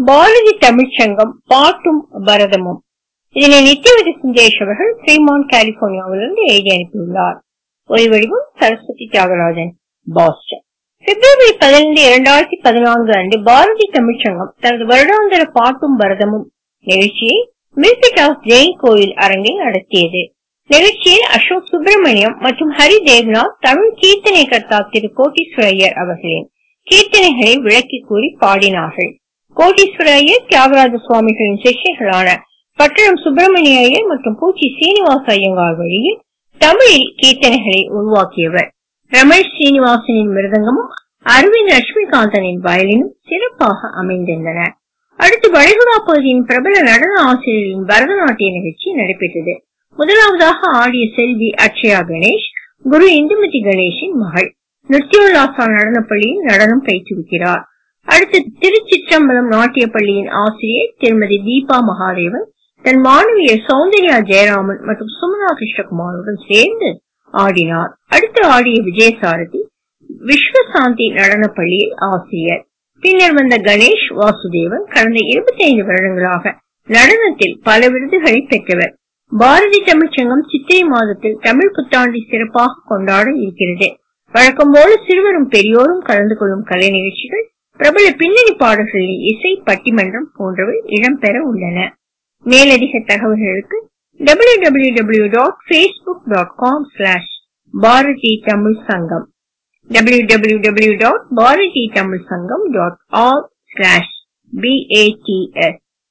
பாரதி தமிழ்ச்சங்கம் பாட்டும் பரதமும் இதனை நித்யவதி சுந்தேஷ் அவர்கள் ஃப்ரீமான் கலிபோர்னியாவிலிருந்து எழுதி அனுப்பியுள்ளார் ஒலிவடிவம் சரஸ்வதி தியாகராஜன் பாஸ்டன் பிப்ரவரி பதினைந்து இரண்டாயிரத்தி பதினான்கு அன்று பாரதி தமிழ்ச்சங்கம் தனது வருடாந்திர பாட்டும் பரதமும் நிகழ்ச்சியை மில்பிட் ஹவுஸ் ஜெயின் கோயில் அரங்கில் நடத்தியது நிகழ்ச்சியில் அசோக் சுப்பிரமணியம் மற்றும் ஹரி தேவ்நாத் தமிழ் கீர்த்தனை கர்த்தா திரு கோட்டீஸ்வர ஐயர் அவர்களின் கீர்த்தனைகளை விளக்கி கூறி பாடினார்கள் கோட்டீஸ்வர ஐயர் தியாகராஜ சுவாமிகளின் சிஷ்யர்களான பட்டணம் சுப்பிரமணிய ஐயர் மற்றும் பூச்சி சீனிவாச ஐயங்கார் வழியில் தமிழில் கீர்த்தனைகளை உருவாக்கியவர் ரமேஷ் சீனிவாசனின் மிருதங்கமும் அரவிந்த் லட்சுமிகாந்தனின் வயலினும் சிறப்பாக அமைந்திருந்தன அடுத்து வளைகுடா பகுதியின் பிரபல நடன ஆசிரியரின் பரதநாட்டிய நிகழ்ச்சி நடைபெற்றது முதலாவதாக ஆடிய செல்வி அக்ஷயா கணேஷ் குரு இந்துமதி கணேஷின் மகள் நிருத்தியோல்லாசா நடனப்பள்ளியில் நடனம் பயிற்றுவிக்கிறார் அடுத்து திருச்சிற்றம்பலம் நாட்டிய பள்ளியின் ஆசிரியர் திருமதி தீபா மகாதேவன் தன் மாணவியர் சௌந்தர்யா ஜெயராமன் மற்றும் சுமனா கிருஷ்ணகுமாருடன் சேர்ந்து ஆடினார் அடுத்து ஆடிய விஜயசாரதி விஸ்வசாந்தி நடனப்பள்ளியில் ஆசிரியர் பின்னர் வந்த கணேஷ் வாசுதேவன் கடந்த இருபத்தி ஐந்து வருடங்களாக நடனத்தில் பல விருதுகளை பெற்றவர் பாரதி தமிழ்ச்சங்கம் சித்திரை மாதத்தில் தமிழ் புத்தாண்டை சிறப்பாக கொண்டாட இருக்கிறது வழக்கம் போல சிறுவரும் பெரியோரும் கலந்து கொள்ளும் கலை நிகழ்ச்சிகள் பிரபல பின்னணி பாடல்களின் இசை பட்டிமன்றம் போன்றவை இடம்பெற உள்ளன மேலதிக தகவல்களுக்கு W W W dot Facebook dot com slash Bharathi Tamil Sangam W W W dot Bharathi Tamil Sangam dot all slash பிஏடிஎஸ்